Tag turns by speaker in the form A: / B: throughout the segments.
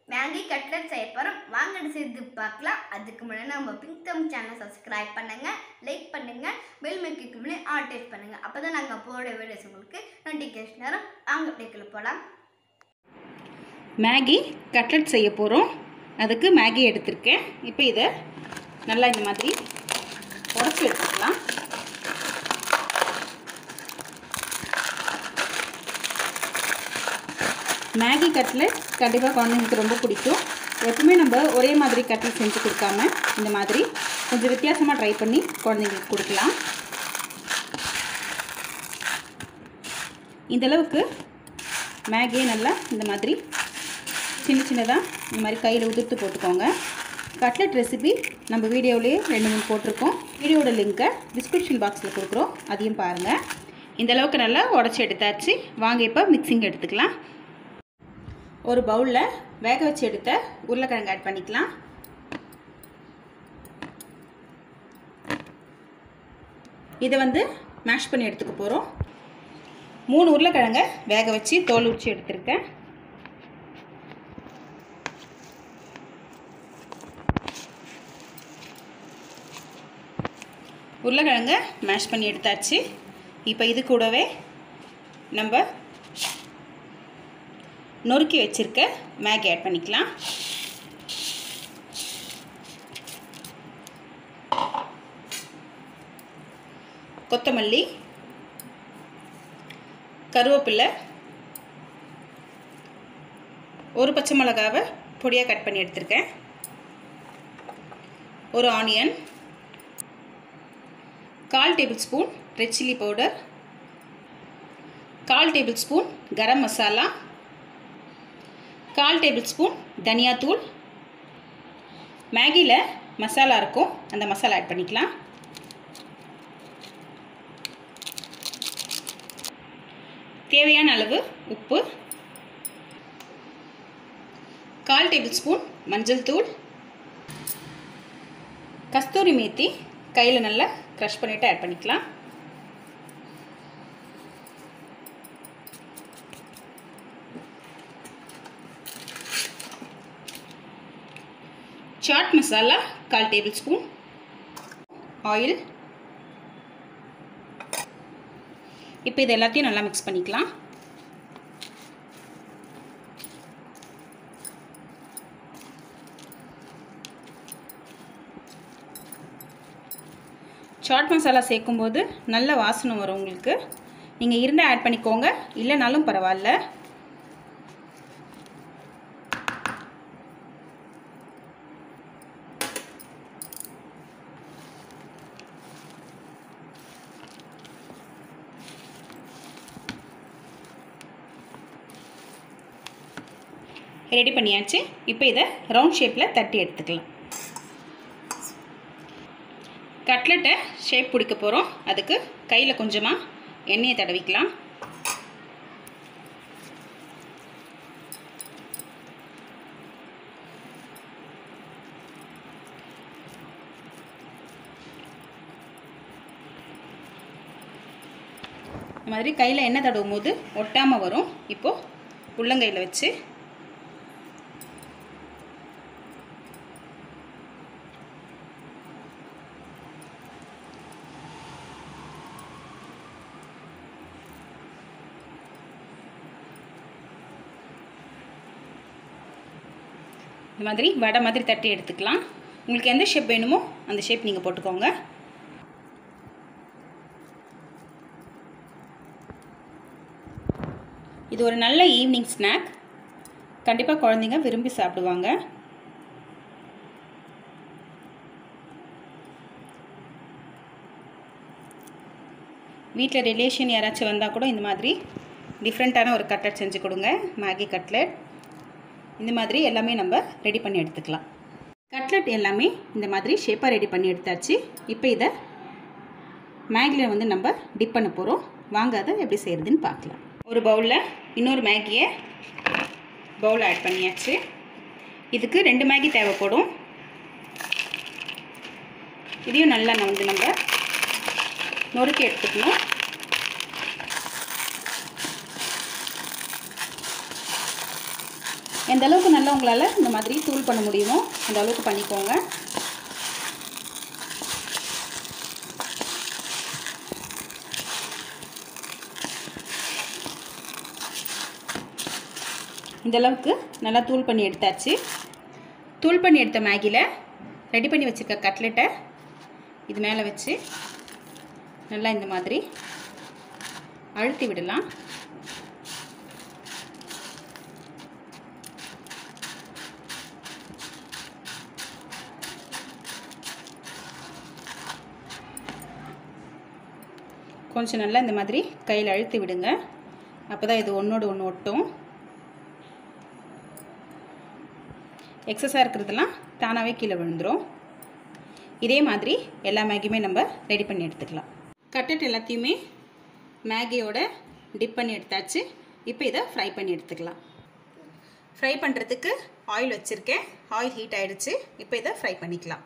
A: Maggi cutlet செய்ய போகிறோம் வாங்க செய்து பார்க்கலாம் அதுக்கு முன்னாடி நம்ம பிங்க் தம் சேனல் சப்ஸ்கிரைப் பண்ணுங்க லைக் பண்ணுங்க பெல் மைக்கு முன்னாடி ஆல் டேஸ்ட் பண்ணுங்க அப்போ தான் நாங்கள் போட வீடியோஸ் உங்களுக்கு நோட்டிஃபிகேஷன் வரும் வாங்க அப்படிக்குள்ள போகலாம்
B: மேகி கட்லட் செய்ய போகிறோம் அதுக்கு மேகி எடுத்திருக்கேன் இப்போ இதை நல்லா இந்த மாதிரி உடச்சி எடுத்துக்கலாம் மேகி கட்லட் கண்டிப்பாக குழந்தைங்களுக்கு ரொம்ப பிடிக்கும் எப்பவுமே நம்ம ஒரே மாதிரி கட்லட் செஞ்சு கொடுக்காம இந்த மாதிரி கொஞ்சம் வித்தியாசமாக ட்ரை பண்ணி குழந்தைங்களுக்கு கொடுக்கலாம் இந்த அளவுக்கு மேகியை நல்லா இந்த மாதிரி சின்ன சின்னதாக இந்த மாதிரி கையில் உதிர்த்து போட்டுக்கோங்க கட்லெட் ரெசிபி நம்ம வீடியோவிலேயே ரெண்டு மூணு போட்டிருக்கோம் வீடியோட லிங்க்கை டிஸ்கிரிப்ஷன் பாக்ஸில் கொடுக்குறோம் அதையும் பாருங்கள் இந்த அளவுக்கு நல்லா உடச்சி எடுத்தாச்சு வாங்க இப்போ மிக்சிங் எடுத்துக்கலாம் ஒரு பவுலில் வேக வச்சு எடுத்த உருளைக்கிழங்கு ஆட் பண்ணிக்கலாம் இதை வந்து மேஷ் பண்ணி எடுத்துக்க போகிறோம் மூணு உருளைக்கிழங்க வேக வச்சு தோல் உரிச்சு எடுத்திருக்கேன் உருளைக்கிழங்க மேஷ் பண்ணி எடுத்தாச்சு இப்போ இது கூடவே நம்ம நொறுக்கி வச்சுருக்க மேகி ஆட் பண்ணிக்கலாம் கொத்தமல்லி கருவேப்பில்லை ஒரு பச்சை மிளகாவை பொடியாக கட் பண்ணி எடுத்திருக்கேன் ஒரு ஆனியன் கால் tablespoon red chilli powder கால் டேபிள் ஸ்பூன் கரம் மசாலா கால் டேபிள் ஸ்பூன் தனியாத்தூள் மேகியில் மசாலா இருக்கும் அந்த மசாலா ஆட் பண்ணிக்கலாம் தேவையான அளவு உப்பு கால் டேபிள் ஸ்பூன் மஞ்சள் தூள் கஸ்தூரி மேத்தி கையில் நல்லா க்ரஷ் பண்ணிவிட்டு ஆட் பண்ணிக்கலாம் சாட் மசாலா கால் டேபிள் ஸ்பூன் ஆயில் இப்போ இது எல்லாத்தையும் நல்லா மிக்ஸ் பண்ணிக்கலாம் சாட் மசாலா சேர்க்கும்போது நல்ல வாசனை வரும் உங்களுக்கு நீங்கள் இருந்தால் ஆட் பண்ணிக்கோங்க இல்லைனாலும் பரவாயில்ல ரெடி பண்ணியாச்சு இப்போ இதை ரவுண்ட் ஷேப்பில் தட்டி எடுத்துக்கலாம் கட்லெட்டை ஷேப் பிடிக்க போகிறோம் அதுக்கு கையில் கொஞ்சமாக எண்ணெயை தடவிக்கலாம் இந்த மாதிரி கையில் எண்ணெய் தடவும் போது ஒட்டாமல் வரும் இப்போது உள்ளங்கையில் வச்சு இந்த மாதிரி வடை மாதிரி தட்டி எடுத்துக்கலாம் உங்களுக்கு எந்த ஷேப் வேணுமோ அந்த ஷேப் நீங்கள் போட்டுக்கோங்க இது ஒரு நல்ல ஈவினிங் ஸ்நாக் கண்டிப்பாக குழந்தைங்க விரும்பி சாப்பிடுவாங்க வீட்டில் ரிலேஷன் யாராச்சும் வந்தால் கூட இந்த மாதிரி டிஃப்ரெண்ட்டான ஒரு கட்லெட் செஞ்சு கொடுங்க மேகி கட்லெட் இந்த மாதிரி எல்லாமே நம்ம ரெடி பண்ணி எடுத்துக்கலாம் கட்லெட் எல்லாமே இந்த மாதிரி ஷேப்பாக ரெடி பண்ணி எடுத்தாச்சு இப்போ இதை மேகியில் வந்து நம்ம டிப் பண்ண போகிறோம் வாங்க அதை எப்படி செய்கிறதுன்னு பார்க்கலாம் ஒரு பவுலில் இன்னொரு மேகியை பவுல் ஆட் பண்ணியாச்சு இதுக்கு ரெண்டு மேகி தேவைப்படும் இதையும் நல்லா வந்து நம்ம நொறுக்கி எடுத்துக்கணும் எந்த அளவுக்கு நல்லா உங்களால் இந்த மாதிரி தூள் பண்ண முடியுமோ அந்த அளவுக்கு பண்ணிக்கோங்க இந்த அளவுக்கு நல்லா தூள் பண்ணி எடுத்தாச்சு தூள் பண்ணி எடுத்த மேகியில் ரெடி பண்ணி வச்சுருக்க கட்லெட்டை இது மேலே வச்சு நல்லா இந்த மாதிரி அழுத்தி விடலாம் கொஞ்சம் நல்லா இந்த மாதிரி கையில் அழுத்தி விடுங்க அப்போ தான் இது ஒன்றோடு ஒன்று ஒட்டும் எக்ஸஸாக இருக்கிறதெல்லாம் தானாகவே கீழே விழுந்துடும் இதே மாதிரி எல்லா மேகியுமே நம்ம ரெடி பண்ணி எடுத்துக்கலாம் கட்டட் எல்லாத்தையுமே மேகியோட டிப் பண்ணி எடுத்தாச்சு இப்போ இதை ஃப்ரை பண்ணி எடுத்துக்கலாம் ஃப்ரை பண்ணுறதுக்கு ஆயில் வச்சுருக்கேன் ஆயில் ஹீட் ஆகிடுச்சு இப்போ இதை ஃப்ரை பண்ணிக்கலாம்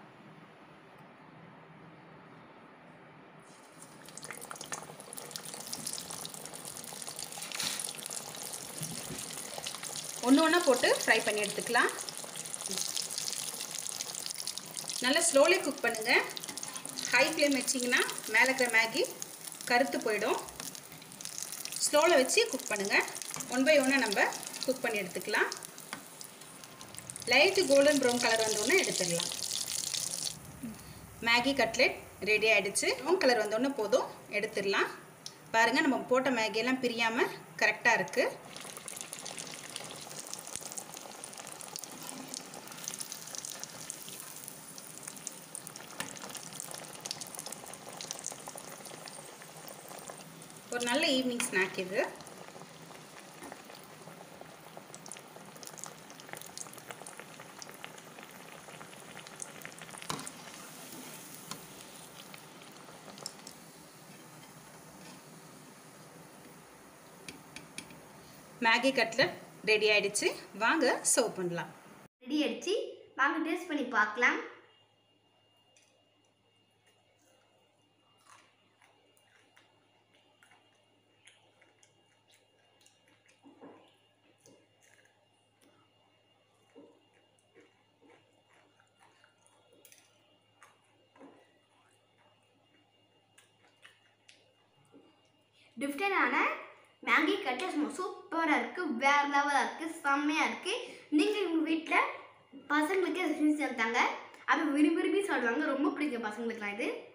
B: ஒன்று ஒன்றா போட்டு ஃப்ரை பண்ணி எடுத்துக்கலாம் நல்லா ஸ்லோலி குக் பண்ணுங்கள் ஹை ஃப்ளேம் வச்சிங்கன்னா மேலே இருக்கிற மேகி கருத்து போயிடும் ஸ்லோவில் வச்சு குக் பண்ணுங்கள் ஒன் பை ஒன்னாக நம்ம குக் பண்ணி எடுத்துக்கலாம் லைட்டு கோல்டன் ப்ரௌன் கலர் வந்தோடனே எடுத்துடலாம் மேகி கட்லெட் ரெடி ஆகிடுச்சு ப்ரௌன் கலர் வந்தோடனே போதும் எடுத்துடலாம் பாருங்கள் நம்ம போட்ட மேகியெல்லாம் பிரியாமல் கரெக்டாக இருக்குது ஒரு நல்ல ஈவினிங் ஸ்நாக் இது மேகி கட்லட் ரெடி ஆயிடுச்சு வாங்க சர்வ் பண்ணலாம்
A: ரெடி ஆயிடுச்சு வாங்க டேஸ்ட் பண்ணி பார்க்கலாம் டிஃப்ரெண்டான மேகி கட்ட சூப்பராக இருக்குது வேறு லெவலாக இருக்குது செம்மையாக இருக்குது நீங்கள் உங்கள் வீட்டில் பசங்களுக்கு செஞ்சு தந்தாங்க அது விரும்பி விரும்பி சாப்பிடுவாங்க ரொம்ப பிடிக்கும் பசங்களுக்குலாம் இது